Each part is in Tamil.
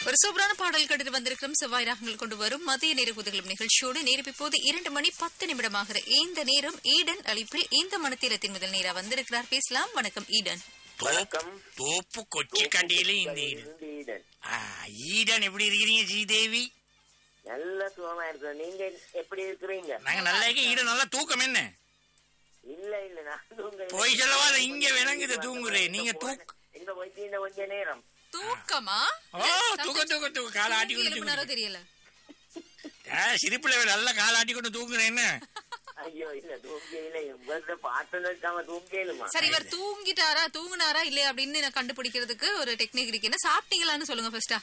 ஒரு சூப்பரான பாடல் கேட்டு வந்திருக்கிறோம் செவ்வாய் ராகங்கள் கொண்டு வரும் மதிய நேர குதிகளும் நிகழ்ச்சியோடு நேரம் இப்போது இரண்டு மணி பத்து நிமிடமாகிற இந்த நேரம் ஈடன் அளிப்பில் இந்த மனத்தீரத்தின் முதல் நேரா வந்திருக்கிறார் பேசலாம் வணக்கம் ஈடன் வணக்கம் தோப்பு கொச்சி கண்டியில இந்த ஈடன் இருந்தீடன் ஆ, ஈடன் எப்படி இருக்கிறீங்க ஸ்ரீதேவி நல்ல சுகமா இருக்கு நீங்க எப்படி இருக்கிறீங்க நாங்க நல்லா இருக்க ஈடன் நல்லா தூக்கம் என்ன இல்ல இல்ல நான் தூங்க போய் சொல்லவா அது இங்க விளங்குது தூங்குறேன் நீங்க தூக்கு எங்க போயிட்டீங்க கொஞ்ச நேரம் தூக்கமா ஓ தூக்க தூக்க தூக்க கால ஆட்டி கொண்டு எழுப்பினாரோ தூங்குறேன். தெரியல ஆ, சிரிப்புல நல்லா கால ஆட்டி கொண்டு தூங்குறேன் என்ன ஐயோ இல்ல தூங்கல உங்கள்ட்ட பாட்டு நிறுத்தாம தூங்கலுமா சரி இவர் தூங்கிட்டாரா தூங்குனாரா இல்லையா அப்படின்னு நான் கண்டுபிடிக்கிறதுக்கு ஒரு டெக்னிக் இருக்கு என்ன சாப்பிட்டீங்களான்னு சொல்லுங்க ஃபர்ஸ்டா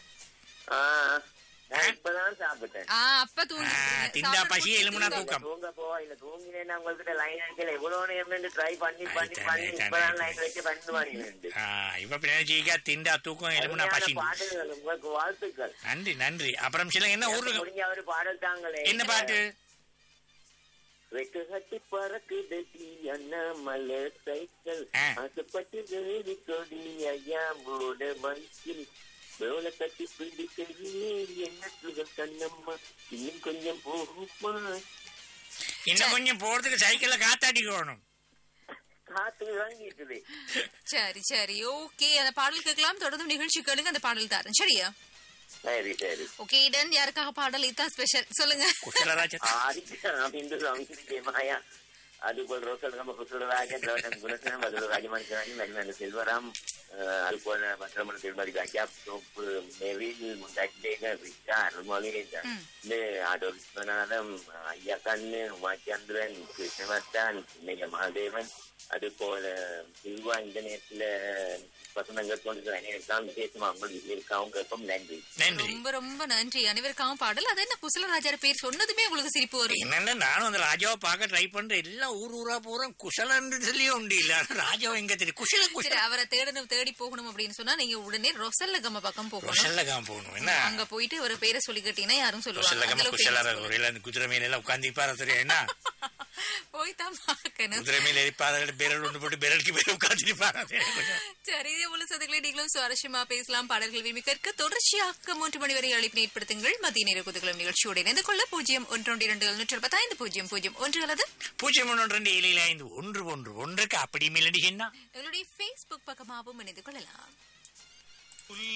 நான் இப்பதான் சாப்பிட்டேன் ஆ அப்ப தூங்கி ஆ, திண்டா பசி எலும்புனா இல்ல, தூக்கம் தூங்க போவா இல்ல தூங்கினேன்னா உங்ககிட்ட லைன் அடிக்கல எவ்வளவு நேரம் ட்ரை பண்ணி பண்ணி ஆயிட்டானே, பண்ணி ஆயிட்டானே, இப்பதான் லைன் ஆயிட்டானே. வச்சு பண்ணு பண்ணி ஆ, இப்ப பின்னாடி சீக்கா திண்டா தூக்கம் எலும்புனா பசி பாட்டுகள் உங்களுக்கு வாழ்த்துக்கள் நன்றி நன்றி அப்புறம் சில என்ன ஊர்ல முடிஞ்ச ஒரு பாடல் தாங்களே என்ன பாட்டு வெட்டு கட்டி பறக்குது அண்ணாமலை சைக்கிள் ஆ. ஆசைப்பட்டு வேலி கொடி ஐயா மூட மனசில் வேலை கட்டி பிடிக்கையே என்ன சுகம் கண்ணம்மா இன்னும் கொஞ்சம் போகுமா இன்னும் கொஞ்சம் போறதுக்கு சைக்கிள்ல காத்தாட்டிக்கணும் காத்து வாங்கிட்டுது சரி சரி ஓகே அந்த பாடல் கேட்கலாம் தொடர்ந்து நிகழ்ச்சி கேளுங்க அந்த பாடல் தரேன் சரியா சரி சரி ஓகே டன் யாருக்காக பாடல் இதுதான் ஸ்பெஷல் சொல்லுங்க குசலராஜ ஆதித்ய அமிந்திரு மாயா அதுபோல் ரோசல் நம்ம குசுலராஜ திரவணம் குணசனம் மதுர ராஜமணிக்கராணி மணிமேல செல்வராம் அஹ், அதுபோல பத்திரமண திருமதி கஜா சோப்பு நெவில் முண்டாட்டேக ரிஷா அருமொழி இந்த ஆட்டோ விஸ்வநாதம் ஐயா கண்ணு உமாச்சந்திரன் கிருஷ்ணவர்தான் இன்னைக்கு மகாதேவன் அது போல சில்வா இந்த நேரத்துல வசனங்கள் கொண்டு அனைவருக்காம் விசேஷமா அவங்களுக்கு இருக்காவும் நன்றி நன்றி ரொம்ப ரொம்ப நன்றி அனைவருக்காகவும் பாடல் அது என்ன குசலராஜார பேர் சொன்னதுமே உங்களுக்கு சிரிப்பு வரும் என்னன்னா நானும் அந்த ராஜாவை பார்க்க ட்ரை பண்றேன் எல்லாம் ஊர் ஊரா போறேன் குசலன்னு சொல்லியே உண்டு இல்ல ஆனா ராஜாவை எங்க தெரியும் குசல சரி குசல அவரை தேடணும் தேடி போகணும் அப்படின்னு சொன்னா நீங்க உடனே ரொசல்ல கம்ம பக்கம் போகணும் குசல்லகாம போகணும் என்ன அங்க போயிட்டு ஒரு பேரை சொல்லி கேட்டீங்கன்னா யாரும் சொல்லுவாங்க அந்த குசல்லகாம அளவுக்கு குசலார famous ஒரு அந்த குதிரை மேல எல்லாம் உட்காந்து பாரு தெரியும் என்ன போய் தான் பார்க்கணும் குதிரை மேல எரிப்பாத பெரல் ஒன்று போட்டு பெரலுக்கு மேல உட்காந்துட்டு பாரு சரி இதே போல சதுக்களை நீங்களும் சுவாரஸ்யமா பேசலாம் பாடல்கள் விரும்பி கற்க தொடர்ச்சியாக மூன்று மணி வரை அழைப்பினை ஏற்படுத்துங்கள் மதிய நேர குதுகலம் நிகழ்ச்சியோடு இணைந்து கொள்ள பூஜ்ஜியம் ஒன்றொன்று இரண்டு எழுநூற்றி எழுபத்தைந்து பூஜ்ஜியம் பூஜ்ஜியம் ஒன்று அல்லது பூஜ்ஜியம் ஒன்று ரெண்டு ஏழு ஏழு ஐந்து ஒன்று ஒன்று ஒன்றுக்கு அப்படி மில்லடி என்ன எங்களுடைய Facebook பக்கமாகவும் இணைந்து கொள்ளலாம்